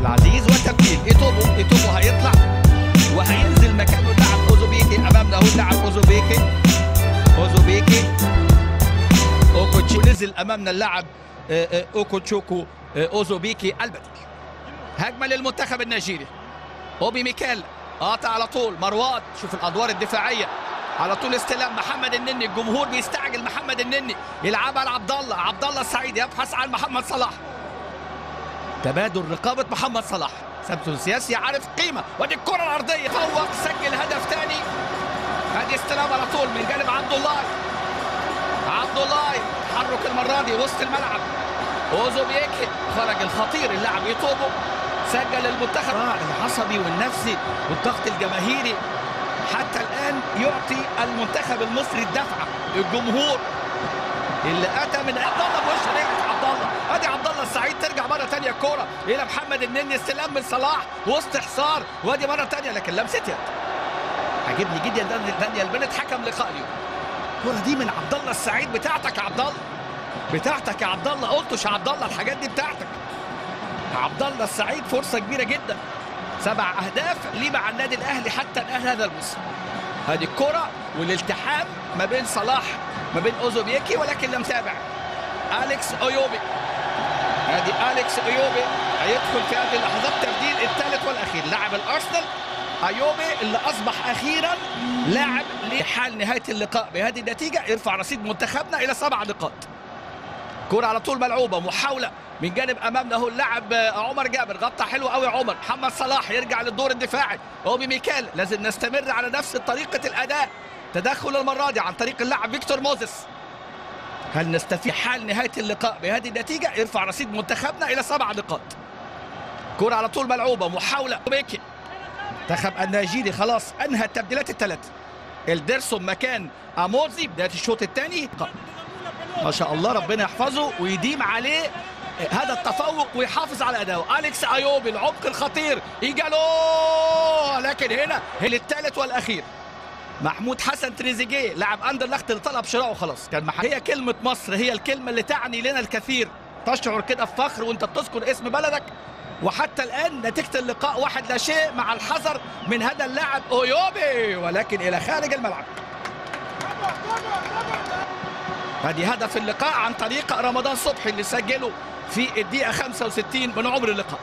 العزيز وتبديل ايتوبو ايتوبو هيطلع وهينزل مكانه اللاعب اوزوبيكي امامنا اهو اللاعب اوزوبيكي اوزوبيكي اوكوتشي نزل امامنا اللاعب آه، آه، اوكوتشوكو آه، اوزوبيكي البديل هجمه للمنتخب النيجيري اوبي ميكال قاطع على طول مروان شوف الادوار الدفاعيه على طول استلام محمد النني الجمهور بيستعجل محمد النني يلعبها لعبد الله عبد الله السعيد يبحث عن محمد صلاح تبادل رقابه محمد صلاح سامسون سياسي عارف قيمه ودي الكره الارضيه فوق سجل هدف ثاني ادي استلام على طول من جانب عبد الله عبد الله تحرك المره دي وسط الملعب اوزو بيكهي خرج الخطير اللاعب يطوبه سجل المنتخب العصبي والنفسي والضغط الجماهيري حتى الان يعطي المنتخب المصري الدفعه الجمهور اللي اتى من عبد الله بوش رجعت عبد الله ادي عبد الله السعيد ترجع مره ثانيه الكوره الى محمد النني استلام من صلاح وسط حصار وادي مره ثانيه لكن لمسه يد عجبني جدا دانيال بنت حكم لقاء اليوم الكوره دي من عبد الله السعيد بتاعتك يا عبد الله بتاعتك يا عبد الله قلتش يا عبد الله الحاجات دي بتاعتك عبد الله السعيد فرصه كبيره جدا سبع اهداف ليه مع النادي الاهلي حتى الان هذا الموسم هذه الكره والالتحام ما بين صلاح ما بين اوزوبيكي ولكن لم تابع اليكس اويوبي هذه اليكس اويوبي هيدخل في هذه اللحظات تبديل الثالث والاخير لاعب الارسنال ايوبي اللي اصبح اخيرا لاعب لحال نهايه اللقاء بهذه النتيجه يرفع رصيد منتخبنا الى سبع نقاط كرة على طول ملعوبة محاولة من جانب أمامنا هو اللاعب عمر جابر غطى حلو قوي عمر محمد صلاح يرجع للدور الدفاعي أوبي ميكال لازم نستمر على نفس طريقة الأداء تدخل المرة دي عن طريق اللاعب فيكتور موزيس هل نستفيد حال نهاية اللقاء بهذه النتيجة يرفع رصيد منتخبنا إلى سبع نقاط كرة على طول ملعوبة محاولة بيكي منتخب النيجيري خلاص أنهى التبديلات الثلاث الدرسون مكان أموزي بداية الشوط الثاني ما شاء الله ربنا يحفظه ويديم عليه هذا التفوق ويحافظ على اداؤه اليكس ايوبي العمق الخطير ايجالو لكن هنا هي الثالث والاخير محمود حسن تريزيجيه لاعب اندرلخت اللي طلب شراؤه خلاص كان مح... هي كلمه مصر هي الكلمه اللي تعني لنا الكثير تشعر كده بفخر وانت بتذكر اسم بلدك وحتى الان نتيجه اللقاء واحد لا شيء مع الحذر من هذا اللاعب اويوبي ولكن الى خارج الملعب هذه هدف اللقاء عن طريق رمضان صبحي اللي سجله في الدقيقة 65 من عمر اللقاء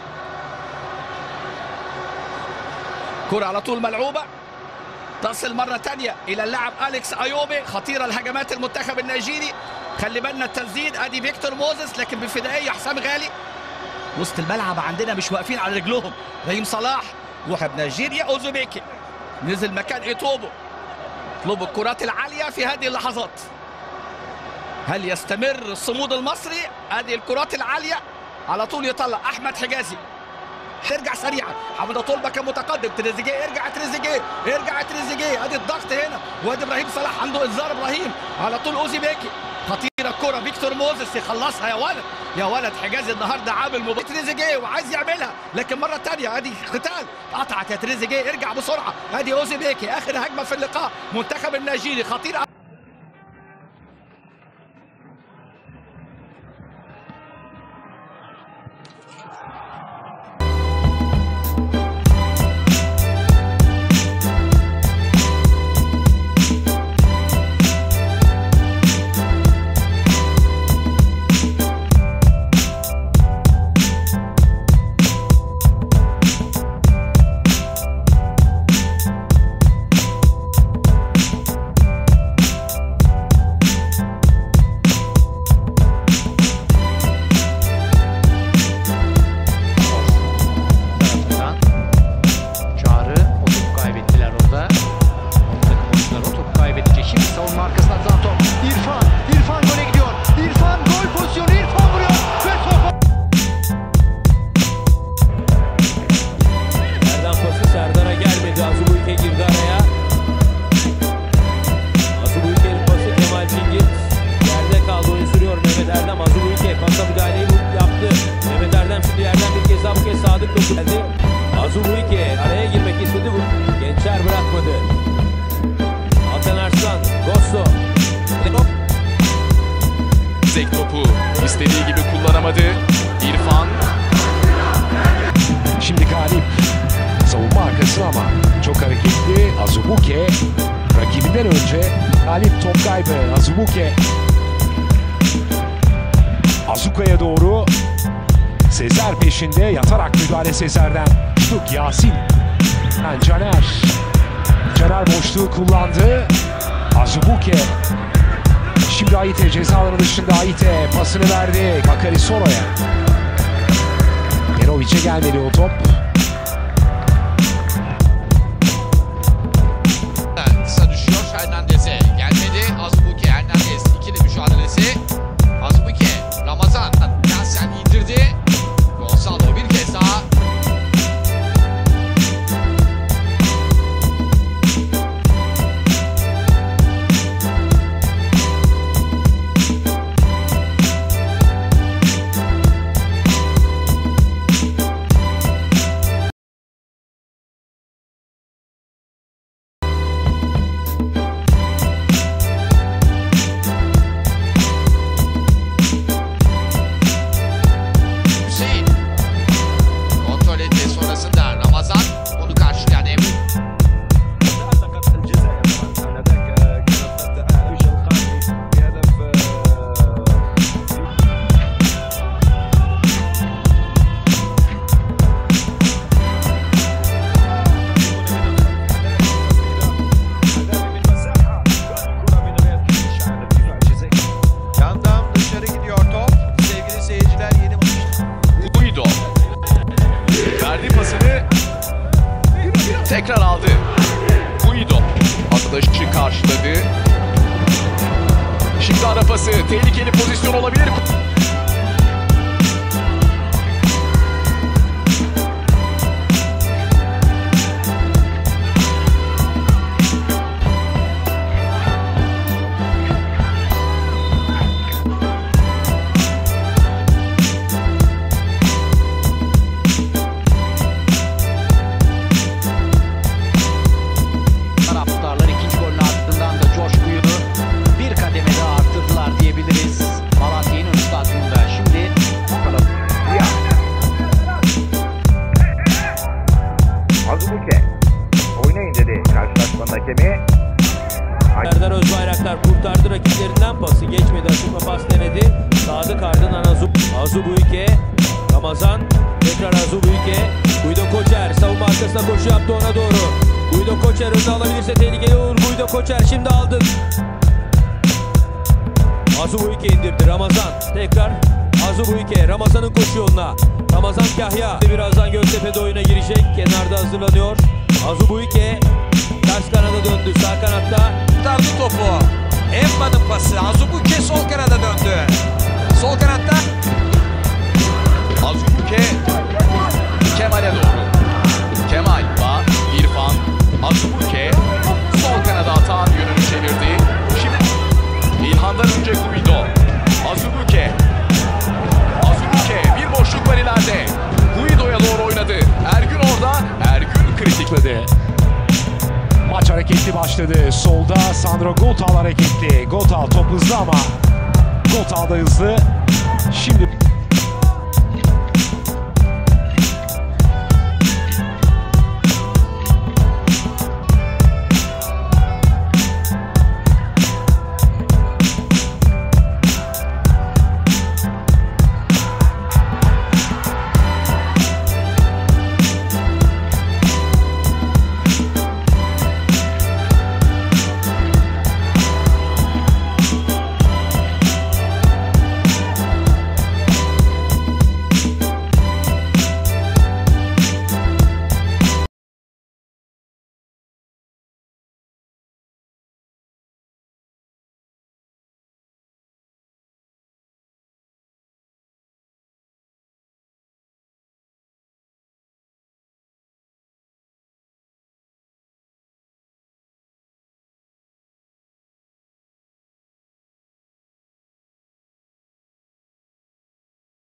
كرة على طول ملعوبة تصل مرة تانية إلى اللاعب أليكس أيوبي خطيرة الهجمات المنتخب النيجيري خلي بالنا التسديد أدي فيكتور موزيس لكن بفدائية حسام غالي وسط الملعب عندنا مش واقفين على رجلهم رهيم صلاح وحب نيجيريا أوزوبيكي نزل مكان إيتوبو اطلبوا الكرات العالية في هذه اللحظات هل يستمر الصمود المصري ادي الكرات العاليه على طول يطلع احمد حجازي ترجع سريعا حمد طلبه كان متقدم تريزيجيه يرجع تريزيجيه يرجع تريزيجيه ادي الضغط هنا وادي ابراهيم صلاح عنده انذار ابراهيم على طول اوزي بيكي خطيره الكره فيكتور موزيس يخلصها يا ولد يا ولد حجازي النهارده عامل مباراه تريزيجيه وعايز يعملها لكن مره ثانيه ادي قتال قطعت يا تريزيجيه ارجع بسرعه ادي اوزي بيكي اخر هجمه في اللقاء منتخب النيجيري خطير geldi. Azubuike araya girmek istedi bu. Gençler bırakmadı. Hakan Arslan, Gosso. Zek topu istediği gibi kullanamadı. İrfan kaybı. Azubuke. Azuka'ya doğru. Sezer peşinde yatarak müdahale Sezer'den. Şut Yasin. Yani Caner. Caner boşluğu kullandı. Azubuke. Şimdi Aite ceza alanı dışında Aite pasını verdi. Bakari Soro'ya. Perovic'e gelmedi o top. Kısa düşüyor Hernandez'e. Gelmedi. Azbuke Hernandez. ikili mücadelesi. Azbuke. Ramazan. Yasen indirdi. Gonzalo bir kez daha. Hüseyin. Kontrol etti sonrasında Ramazan. Onu karşılayan Emre. تعلقت الجزائر انذاك كانت التعايش القادم بهدف Yandan dışarı gidiyor top. Sevgili seyirciler yeni maç. Guido. Verdi pasını. Tekrar aldı. Guido. Arkadaşı karşıladı. Şimdi ara pası. Tehlikeli pozisyon olabilir. Taraftarlar ikinci golün ardından da coşkuyu bir kademe daha arttırdılar diyebiliriz. Malatya İnönü Stadyumunda şimdi Azubuke oynayın dedi karşılaşmanın hakemi. Serdar Özbayraktar kurtardı rakiplerinden pası. Geçmedi açıkma pas denedi. Sadık ardından Azu, Azubuike. Ramazan. Tekrar Azubuike. Guido Koçer savunma arkasına koşu yaptı ona doğru. Guido Koçer önüne alabilirse tehlikeli olur. Guido Koçer şimdi aldı. Azubuike indirdi Ramazan. Tekrar Azubuike Ramazan'ın koşu yoluna. Ramazan Kahya birazdan Göztepe'de oyuna girecek. Kenarda hazırlanıyor. Azubuike ters kanada döndü. Sağ kanatta Kurtardı topu. Emma'nın pası. Azubuke sol kanada döndü. Sol kanatta. Azubuke Kemal'e doğru. Kemal va İrfan. Azubuke sol kanada atan yönünü çevirdi. Şimdi İlhan'dan önce Guido. Azubuke. Azubuke bir boşluk var ileride. Guido'ya doğru oynadı. Ergün orada. Ergün kritikledi. Maç hareketli başladı. Solda Sandro Gotal hareketli. Gotal top hızlı ama Gotal da hızlı. Şimdi